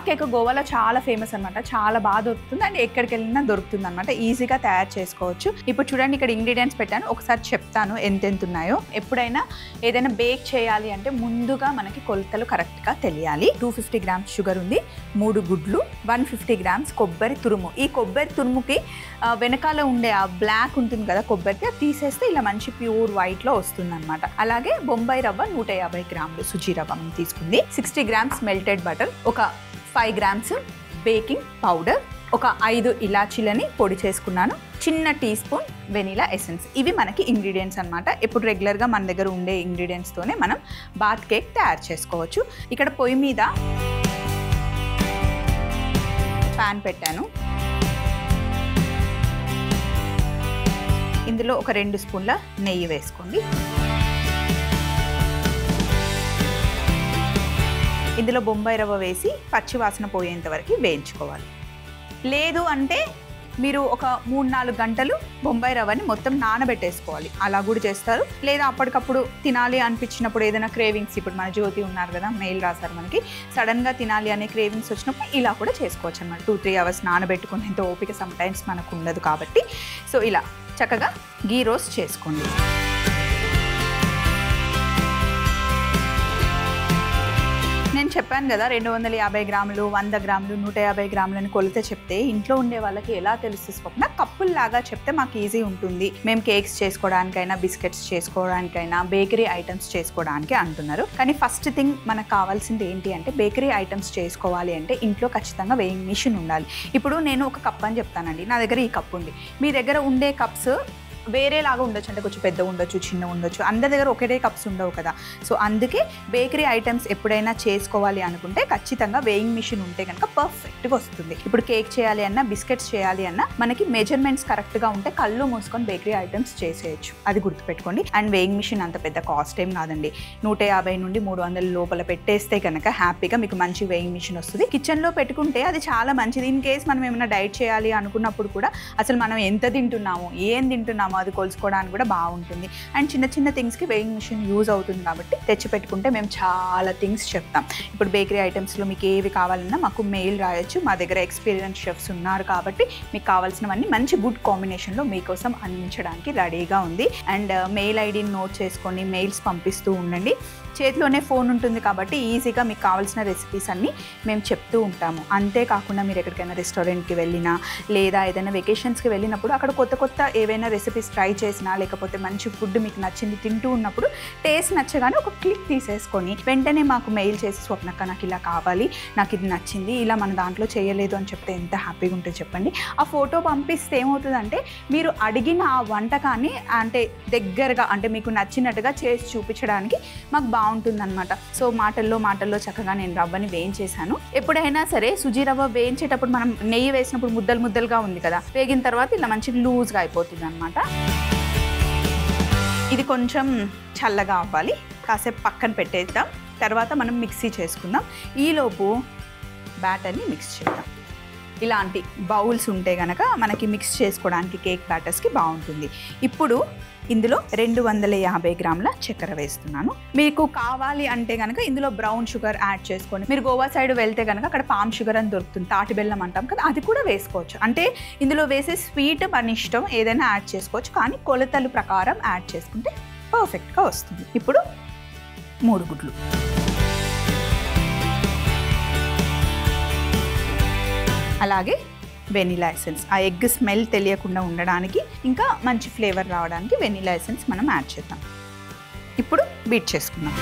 cake గోవాలో చాలా famous అనమాట చాలా బాగా దొరుకుతుంది అండ్ ఎక్కడికి వెళ్ళినా దొరుకుతుంది అనమాట ఈజీగా తయారు చేసుకోవచ్చు ఇప్పుడు చూడండి ఇక్కడ ఇంగ్రీడియంట్స్ పెట్టాను ఒకసారి చెప్తాను ఎంతెంత ఉన్నాయో ఎప్పుడైనా ఏదైనా బేక్ చేయాలి అంటే ముందుగా మనకి కొలతలు కరెక్ట్గా తెలియాలి టూ ఫిఫ్టీ గ్రామ్స్ షుగర్ ఉంది మూడు గుడ్లు వన్ ఫిఫ్టీ గ్రామ్స్ కొబ్బరి తురుము ఈ కొబ్బరి తురుముకి ఆ, వెనకాల ఉండే ఆ బ్లాక్ ఉంటుంది కదా కొబ్బరికి అది తీసేస్తే ఇలా మంచి ప్యూర్ వైట్లో వస్తుంది అనమాట అలాగే బొంబాయి రవ్వ నూట యాభై గ్రాములు సుజీ రవ్వ మనం తీసుకుంది సిక్స్టీ గ్రామ్స్ మెల్టెడ్ బటర్ ఒక ఫైవ్ గ్రామ్స్ బేకింగ్ పౌడర్ ఒక ఐదు ఇలాచీలని పొడి చేసుకున్నాను చిన్న టీ స్పూన్ వెనీలా ఎసెన్స్ ఇవి మనకి ఇంగ్రీడియంట్స్ అనమాట ఇప్పుడు రెగ్యులర్గా మన దగ్గర ఉండే ఇంగ్రీడియంట్స్తోనే మనం బాత్ కేక్ తయారు చేసుకోవచ్చు ఇక్కడ పొయ్యి మీద ప్యాన్ పెట్టాను ఇందులో ఒక రెండు స్పూన్ల నెయ్యి వేసుకోండి ఇందులో బొంబాయి రవ్వ వేసి పచ్చి వాసన పోయేంత వరకు వేయించుకోవాలి లేదు అంటే మీరు ఒక మూడు నాలుగు గంటలు బొంబాయి రవ్వని మొత్తం నానబెట్టేసుకోవాలి అలా కూడా చేస్తారు లేదా అప్పటికప్పుడు తినాలి అనిపించినప్పుడు ఏదైనా క్రేవింగ్స్ ఇప్పుడు మన జ్యోతి ఉన్నారు కదా మెయిల్ రాశారు మనకి సడన్గా తినాలి అనే క్రేవింగ్స్ వచ్చినప్పుడు ఇలా కూడా చేసుకోవచ్చు అనమాట టూ త్రీ అవర్స్ నానబెట్టుకునేంత ఓపిక సమ్ టైమ్స్ మనకు ఉండదు కాబట్టి సో ఇలా చక్కగా గీ రోస్ట్ చేసుకోండి నేను చెప్పాను కదా రెండు వందల యాభై గ్రాములు వంద గ్రాములు నూట యాభై గ్రాములని కొలితే చెప్తే ఇంట్లో ఉండే వాళ్ళకి ఎలా తెలుస్తుంది స్వప్న కప్పుల్లాగా చెప్తే మాకు ఈజీ ఉంటుంది మేము కేక్స్ చేసుకోవడానికైనా బిస్కెట్స్ చేసుకోవడానికైనా బేకరీ ఐటమ్స్ చేసుకోవడానికి అంటున్నారు కానీ ఫస్ట్ థింగ్ మనకు కావాల్సింది ఏంటి అంటే బేకరీ ఐటమ్స్ చేసుకోవాలి అంటే ఇంట్లో ఖచ్చితంగా వేయింగ్ మిషన్ ఉండాలి ఇప్పుడు నేను ఒక కప్ అని చెప్తానండి నా దగ్గర ఈ కప్ ఉంది మీ దగ్గర ఉండే కప్స్ వేరేలాగా ఉండొచ్చు అంటే కొంచెం పెద్ద ఉండొచ్చు చిన్న ఉండొచ్చు అందరి దగ్గర ఒకటే కప్స్ ఉండవు కదా సో అందుకే బేకరీ ఐటమ్స్ ఎప్పుడైనా చేసుకోవాలి అనుకుంటే ఖచ్చితంగా వేయింగ్ మిషన్ ఉంటే కనుక పర్ఫెక్ట్గా వస్తుంది ఇప్పుడు కేక్ చేయాలి అన్నా బిస్కెట్స్ చేయాలి అన్నా మనకి మెజర్మెంట్స్ కరెక్ట్గా ఉంటే కళ్ళు మూసుకొని బేకరీ ఐటమ్స్ చేసేయచ్చు అది గుర్తుపెట్టుకోండి అండ్ వేయింగ్ మిషన్ అంత పెద్ద కాస్ట్ ఏం కాదండి నూట యాభై నుండి మూడు వందల లోపల పెట్టేస్తే కనుక హ్యాపీగా మీకు మంచి వేయింగ్ మిషన్ వస్తుంది కిచెన్లో పెట్టుకుంటే అది చాలా మంచిది ఇన్ కేస్ మనం ఏమైనా డైట్ చేయాలి అనుకున్నప్పుడు కూడా అసలు మనం ఎంత తింటున్నాము ఏం తింటున్నామో అది కొలుసుకోవడానికి కూడా బాగుంటుంది అండ్ చిన్న చిన్న థింగ్స్కి వేయింగ్ మిషన్ యూజ్ అవుతుంది కాబట్టి తెచ్చి పెట్టుకుంటే మేము చాలా థింగ్స్ చెప్తాం ఇప్పుడు బేకరీ ఐటమ్స్లో మీకు ఏవి కావాలన్నా మాకు మెయిల్ రాయొచ్చు మా దగ్గర ఎక్స్పీరియన్స్ షెఫ్స్ ఉన్నారు కాబట్టి మీకు కావాల్సినవన్నీ మంచి గుడ్ కాంబినేషన్లో మీకోసం అందించడానికి రెడీగా ఉంది అండ్ మెయిల్ ఐడిని నోట్ చేసుకొని మెయిల్స్ పంపిస్తూ ఉండండి చేతిలోనే ఫోన్ ఉంటుంది కాబట్టి ఈజీగా మీకు కావాల్సిన రెసిపీస్ అన్నీ మేము చెప్తూ ఉంటాము అంతేకాకుండా మీరు ఎక్కడికైనా రెస్టారెంట్కి వెళ్ళినా లేదా ఏదైనా వెకేషన్స్కి వెళ్ళినప్పుడు అక్కడ కొత్త కొత్త ఏవైనా రెసిపీస్ ట్రై చేసినా లేకపోతే మంచి ఫుడ్ మీకు నచ్చింది తింటూ ఉన్నప్పుడు టేస్ట్ నచ్చగానే ఒక క్లిక్ తీసేసుకొని వెంటనే మాకు మెయిల్ చేసి స్వప్నక్క నాకు ఇలా కావాలి నాకు ఇది నచ్చింది ఇలా మన దాంట్లో చేయలేదు అని చెప్తే ఎంత హ్యాపీగా ఉంటుందో చెప్పండి ఆ ఫోటో పంపిస్తే ఏమవుతుందంటే మీరు అడిగిన ఆ వంటకాన్ని అంటే దగ్గరగా అంటే మీకు నచ్చినట్టుగా చేసి చూపించడానికి మాకు బాగుంటుందన్నమాట సో మాటల్లో మాటల్లో చక్కగా నేను రవ్వని వేయించేశాను ఎప్పుడైనా సరే సుజీ రవ్వ వేయించేటప్పుడు మనం నెయ్యి వేసినప్పుడు ముద్దలు ముద్దలుగా ఉంది కదా వేగిన తర్వాత ఇలా మంచి లూజ్గా అయిపోతుంది అనమాట ఇది కొంచెం చల్లగా అవ్వాలి కాసేపు పక్కన పెట్టేద్దాం తర్వాత మనం మిక్సీ చేసుకుందాం ఈలోపు బ్యాటర్ని మిక్స్ చేద్దాం ఇలాంటి బౌల్స్ ఉంటే కనుక మనకి మిక్స్ చేసుకోవడానికి కేక్ బ్యాటర్స్కి బాగుంటుంది ఇప్పుడు ఇందులో రెండు వందల యాభై గ్రాముల చక్కెర వేస్తున్నాను మీకు కావాలి అంటే కనుక ఇందులో బ్రౌన్ షుగర్ యాడ్ చేసుకోండి మీరు గోవా సైడ్ వెళ్తే కనుక అక్కడ పామ్ షుగర్ అని దొరుకుతుంది తాటి బెల్లం అంటాం కదా అది కూడా వేసుకోవచ్చు అంటే ఇందులో వేసే స్వీట్ మన ఇష్టం ఏదైనా యాడ్ చేసుకోవచ్చు కానీ కొలతలు ప్రకారం యాడ్ చేసుకుంటే పర్ఫెక్ట్గా వస్తుంది ఇప్పుడు మూడు గుడ్లు అలాగే వెనిలా ఎసెన్స్ ఆ ఎగ్ స్మెల్ తెలియకుండా ఉండడానికి ఇంకా మంచి ఫ్లేవర్ రావడానికి వెనిలా ఎసెన్స్ మనం యాడ్ చేద్దాం ఇప్పుడు బీట్ చేసుకుందాం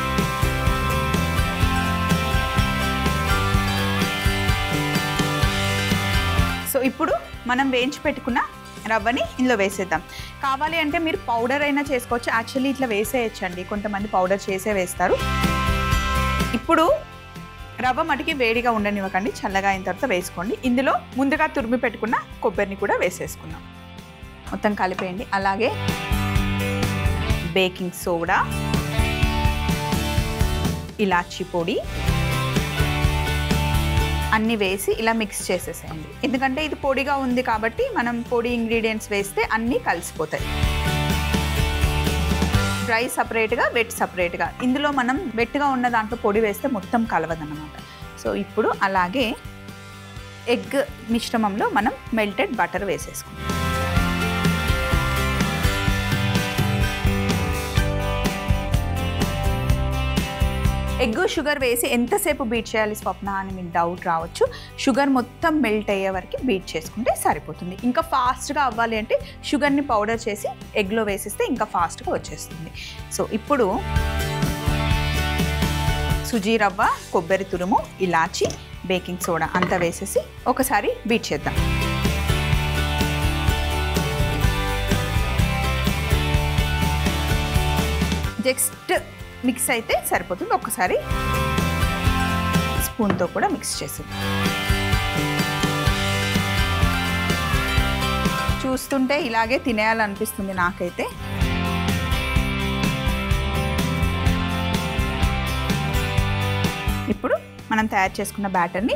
సో ఇప్పుడు మనం వేయించి పెట్టుకున్న రవ్వని ఇందులో వేసేద్దాం కావాలి అంటే మీరు పౌడర్ అయినా చేసుకోవచ్చు యాక్చువల్లీ ఇట్లా వేసేయచ్చండి కొంతమంది పౌడర్ చేసే వేస్తారు ఇప్పుడు రవ్వ మటుకి వేడిగా ఉండనివ్వకండి చల్లగా అయిన తర్వాత వేసుకోండి ఇందులో ముందుగా తురిమి పెట్టుకున్న కొబ్బరిని కూడా వేసేసుకుందాం మొత్తం కలిపేయండి అలాగే బేకింగ్ సోడా ఇలాచీ పొడి అన్నీ వేసి ఇలా మిక్స్ చేసేసేయండి ఎందుకంటే ఇది పొడిగా ఉంది కాబట్టి మనం పొడి ఇంగ్రీడియంట్స్ వేస్తే అన్నీ కలిసిపోతాయి డ్రై సపరేట్గా వెట్ సపరేట్గా ఇందులో మనం వెట్గా ఉన్న దాంట్లో పొడి వేస్తే మొత్తం కలవదన్నమాట సో ఇప్పుడు అలాగే ఎగ్ మిశ్రమంలో మనం మెల్టెడ్ బటర్ వేసేసుకుంటాం ఎగ్ షుగర్ వేసి ఎంతసేపు బీట్ చేయాలి స్వప్న అని మీకు డౌట్ రావచ్చు షుగర్ మొత్తం మెల్ట్ అయ్యే వరకు బీట్ చేసుకుంటే సరిపోతుంది ఇంకా ఫాస్ట్గా అవ్వాలి అంటే షుగర్ని పౌడర్ చేసి ఎగ్లో వేసిస్తే ఇంకా ఫాస్ట్గా వచ్చేస్తుంది సో ఇప్పుడు సుజీ రవ్వ కొబ్బరి తురుము ఇలాచి బేకింగ్ సోడా అంతా వేసేసి ఒకసారి బీట్ చేద్దాం జస్ట్ మిక్స్ అయితే సరిపోతుంది ఒకసారి స్పూన్తో కూడా మిక్స్ చేసి చూస్తుంటే ఇలాగే తినేయాలనిపిస్తుంది నాకైతే ఇప్పుడు మనం తయారు చేసుకున్న బ్యాటర్ని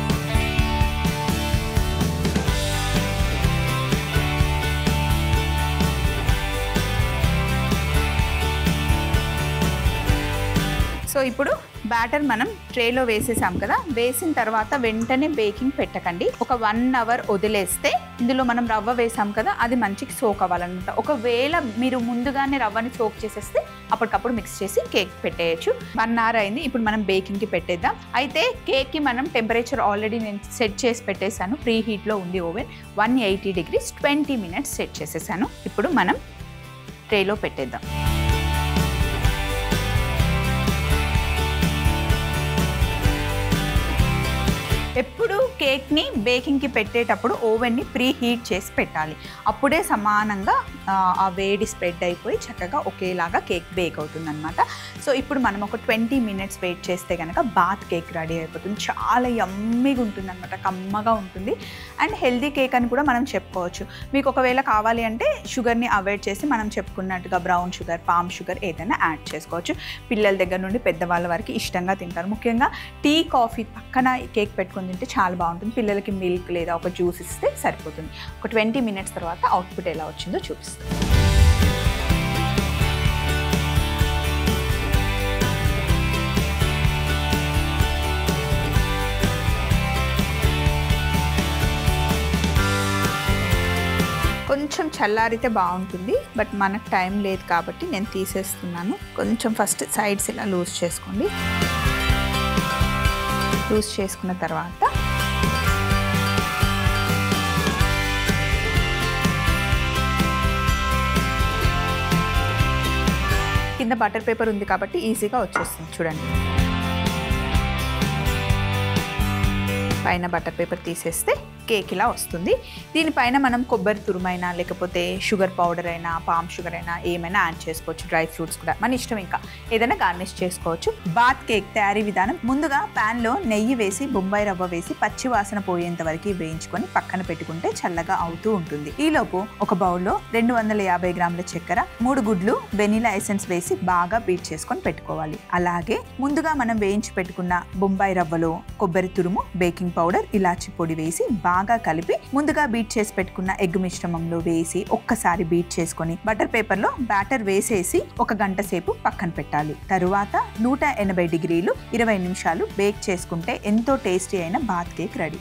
సో ఇప్పుడు బ్యాటర్ మనం ట్రేలో వేసేసాం కదా వేసిన తర్వాత వెంటనే బేకింగ్ పెట్టకండి ఒక వన్ అవర్ వదిలేస్తే ఇందులో మనం రవ్వ వేసాం కదా అది మంచిగా సోక్ అవ్వాలన్నమాట ఒకవేళ మీరు ముందుగానే రవ్వని సోక్ చేసేస్తే అప్పటికప్పుడు మిక్స్ చేసి కేక్ పెట్టేయచ్చు వన్ అవర్ అయింది ఇప్పుడు మనం బేకింగ్కి పెట్టేద్దాం అయితే కేక్కి మనం టెంపరేచర్ ఆల్రెడీ నేను సెట్ చేసి పెట్టేశాను ప్రీ హీట్లో ఉంది oven one eighty degrees twenty minutes set చేసేసాను ఇప్పుడు మనం ట్రేలో పెట్టేద్దాం ఎప్పుడు కేక్ని బేకింగ్కి పెట్టేటప్పుడు ఓవెన్ని ప్రీ హీట్ చేసి పెట్టాలి అప్పుడే సమానంగా ఆ, ఆ వేడి స్ప్రెడ్ అయిపోయి చక్కగా ఒకేలాగా కేక్ బేక్ అవుతుంది అనమాట సో ఇప్పుడు మనం ఒక ట్వంటీ మినిట్స్ వెయిట్ చేస్తే కనుక బాత్ కేక్ రెడీ అయిపోతుంది చాలా యమ్మీగా ఉంటుంది అనమాట కమ్మగా ఉంటుంది అండ్ హెల్దీ కేక్ అని కూడా మనం చెప్పుకోవచ్చు మీకు ఒకవేళ కావాలి అంటే షుగర్ని అవాయిడ్ చేసి మనం చెప్పుకున్నట్టుగా బ్రౌన్ షుగర్ పామ్ షుగర్ ఏదైనా యాడ్ చేసుకోవచ్చు పిల్లల దగ్గర నుండి పెద్దవాళ్ళ వరకు ఇష్టంగా తింటారు ముఖ్యంగా టీ కాఫీ పక్కన ఈ కేక్ పెట్టుకొని తింటే చాలా బాగుంటుంది పిల్లలకి మిల్క్ లేదా ఒక జ్యూస్ ఇస్తే సరిపోతుంది ఒక ట్వంటీ మినిట్స్ తర్వాత అవుట్పుట్ ఎలా వచ్చిందో చూపిస్తాం కొంచెం చల్లారితే బాగుంటుంది బట్ మనకు టైం లేదు కాబట్టి నేను తీసేస్తున్నాను కొంచెం ఫస్ట్ సైడ్స్ ఇలా లూజ్ చేసుకోండి లూజ్ చేసుకున్న తర్వాత కింద బటర్ పేపర్ ఉంది కాబట్టి ఈజీగా వచ్చేస్తుంది చూడండి పైన బటర్ పేపర్ తీసేస్తే కేక్ ఇలా వస్తుంది దీనిపైన మనం కొబ్బరి తురుమైనా లేకపోతే షుగర్ పౌడర్ అయినా పామ్ షుగర్ అయినా ఏమైనా యాడ్ చేసుకోవచ్చు డ్రై ఫ్రూట్స్ కూడా మన ఇష్టం ఇంకా ఏదైనా గార్నిష్ చేసుకోవచ్చు బాత్ కేక్ తయారీ విధానం ముందుగా ప్యాన్లో నెయ్యి వేసి బొంబాయి రవ్వ వేసి పచ్చి వాసన పోయేంత వరకు వేయించుకొని పక్కన పెట్టుకుంటే చల్లగా అవుతూ ఉంటుంది ఈలోపు ఒక బౌల్లో రెండు వందల యాభై గ్రాముల చక్కెర మూడు గుడ్లు వెనిలా ఎసెన్స్ వేసి బాగా బీట్ చేసుకొని పెట్టుకోవాలి అలాగే ముందుగా మనం వేయించి పెట్టుకున్న బొంబాయి రవ్వలో కొబ్బరి తురుము బేకింగ్ పౌడర్ ఇలాచి పొడి వేసి బాగా కలిపి ముందుగా బీట్ చేసి పెట్టుకున్న ఎగ్ మిశ్రమంలో వేసి ఒక్కసారి బీట్ చేసుకొని బటర్ పేపర్ లో బ్యాటర్ వేసేసి ఒక గంట సేపు పక్కన పెట్టాలి తరువాత నూట ఎనభై డిగ్రీలు ఇరవై నిమిషాలు బేక్ చేసుకుంటే ఎంతో టేస్టీ అయిన బాత్ కేక్ రెడీ